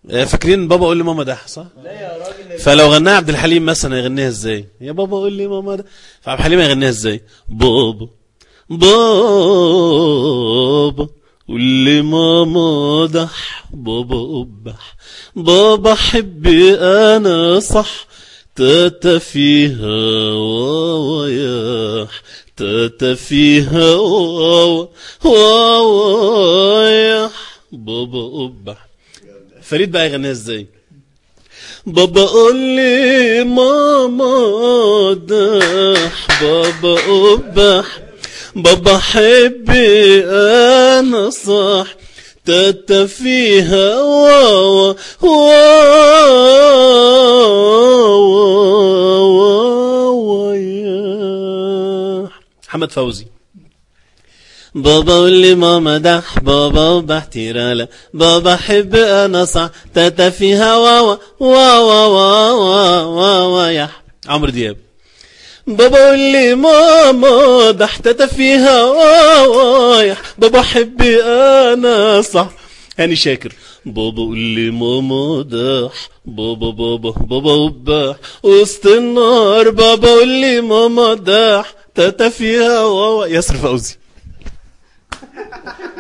آه، فاكرين بابا قول لي ماما ده صح لا يا راجل فلو غناها عبد الحليم مثلا يغنيها ازاي يا بابا قول لي ماما ده فعبد الحليم يغنيها ازاي بابا بابا قول لي ماما دح بابا أبح بابا حبي أنا صح تاتا فيها واوا ياح تاتا فيها واوا واوا ياح بابا أبح فريد بقى يغنيها ازاي بابا قول لي ماما دح بابا أبح بابا حبي أنا صح تاتا فيها واوا واوا يا محمد فوزي بابا قول لي ماما دح بابا بحتيرالا بابا حب انا صح تاتا فيها واوا واوا واوا واوا يا عمرو دياب بابا قول لي ماما دح تاتا فيها واوا يا بابا حبي انا صح هاني شاكر بابا قول لي ماما دح بابا بابا بابا وباح وسط النار بابا قول لي ماما دح تاتا فيها واوا ياسر فوزي